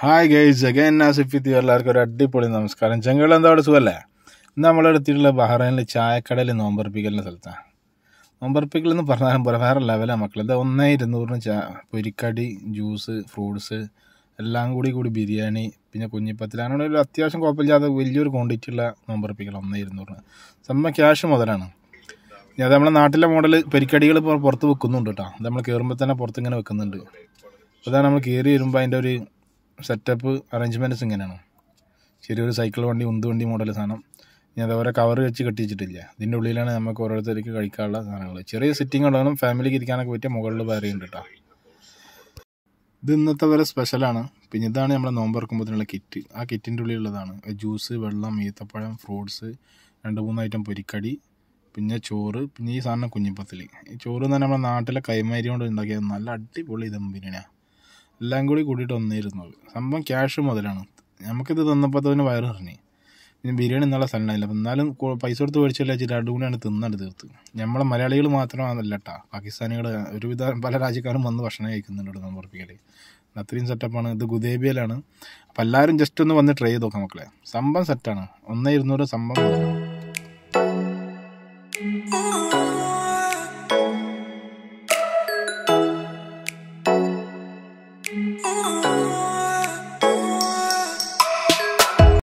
Hi guys again നാസിഫിത്തി എല്ലാവർക്കും ഒരു അടിപൊളി നമസ്കാരം ചെങ്കൾ എന്താ അവിടെ സുഖമല്ലേ ഇന്ന് നമ്മളെടുത്തിട്ടുള്ള ബഹ്റൈനിൽ ചായക്കടയിൽ നോമ്പർപ്പിക്കലിൻ്റെ സ്ഥലത്താണ് നോമ്പർപ്പിക്കൽ എന്ന് പറഞ്ഞാലും പോലെ വേറെ ലെവലാണ് മക്കൾ ഇത് ഒന്നേ ഇരുന്നൂറിന് ചാ പൊരിക്കടി ജ്യൂസ് ഫ്രൂട്ട്സ് എല്ലാം കൂടി കൂടി ബിരിയാണി പിന്നെ കുഞ്ഞിപ്പത്തിൽ അങ്ങനെ ഒരു അത്യാവശ്യം കുഴപ്പമില്ലാതെ വലിയൊരു ക്വാണ്ടിറ്റി ഉള്ള നോമ്പർപ്പിക്കൽ ഒന്നേ ഇരുന്നൂറിന് സംഭവം ക്യാഷ് മുതലാണ് ഇനി അത് നമ്മുടെ നാട്ടിലെ മോഡൽ പൊരിക്കടികൾ ഇപ്പോൾ പുറത്ത് വെക്കുന്നുണ്ട് കേട്ടോ അത് നമ്മൾ കയറുമ്പോൾ തന്നെ പുറത്ത് ഇങ്ങനെ വെക്കുന്നുണ്ട് അതാണ് നമ്മൾ കയറി വരുമ്പോൾ അതിൻ്റെ ഒരു സെറ്റപ്പ് അറേഞ്ച്മെൻറ്റ്സ് ഇങ്ങനെയാണ് ചെറിയൊരു സൈക്കിൾ വണ്ടി ഉന്ത് വണ്ടി മോഡൽ സാധനം ഇനി അതേപോലെ കവർ വെച്ച് കെട്ടി വെച്ചിട്ടില്ല ഇതിൻ്റെ ഉള്ളിലാണ് നമുക്ക് ഓരോരുത്തർക്ക് കഴിക്കാനുള്ള സാധനങ്ങൾ ചെറിയ സിറ്റിംഗ് ഉണ്ടാകും ഫാമിലിക്ക് ഇരിക്കാനൊക്കെ പറ്റിയ മുകളിൽ വേറെയുണ്ട് കേട്ടോ ഇത് ഇന്നത്തെ വരെ സ്പെഷ്യലാണ് പിന്നെ ഇതാണ് നമ്മുടെ നോമ്പ് ഇറക്കുമ്പോഴത്തേനുള്ള കിറ്റ് ആ കിറ്റിൻ്റെ ഉള്ളിലുള്ളതാണ് ജ്യൂസ് വെള്ളം ഈത്തപ്പഴം ഫ്രൂട്ട്സ് രണ്ട് മൂന്ന് ഐറ്റം പൊരിക്കടി പിന്നെ ചോറ് പിന്നെ ഈ സാധനം കുഞ്ഞിപ്പത്തിൽ ഈ ചോറ് എന്ന് പറഞ്ഞാൽ നമ്മുടെ നാട്ടിലെ കൈമാരി കൊണ്ട് ഉണ്ടാക്കിയത് നല്ല അടിപൊളി ദം ബിരിയാണിയാണ് എല്ലാം കൂടി കൂടിയിട്ട് ഒന്നിരുന്നത് സംഭവം ക്യാഷ് മുതലാണ് നമുക്കിത് തന്നപ്പോൾ തന്നെ വയറ് നിറഞ്ഞു പിന്നെ ബിരിയാണി എന്നുള്ള സ്ഥലമില്ല അപ്പം എന്നാലും കു- പൈസ കൊടുത്ത് മേടിച്ചില്ല വെച്ചിട്ട് രണ്ടുകൂടിയാണ് തിന്നാണ്ട് തീർത്ത് നമ്മളെ മലയാളികൾ മാത്രമാണല്ല കേട്ടോ പാകിസ്ഥാനികൾ ഒരുവിധ പല രാജ്യക്കാരും വന്ന് ഭക്ഷണം കഴിക്കുന്നുണ്ട് ഇവിടെ നോമ്പുറപ്പിക്കൽ അത്രയും സെറ്റപ്പാണ് ഇത് ഗുദേബിയയിലാണ് അപ്പം എല്ലാവരും ജസ്റ്റ് ഒന്ന് വന്ന് ട്രൈ ചെയ്ത് നോക്കാം മക്കളെ സംഭവം സെറ്റാണ് ഒന്നേ ഇരുന്നൂറ് സംഭവം മുതലാണ്. Ooh.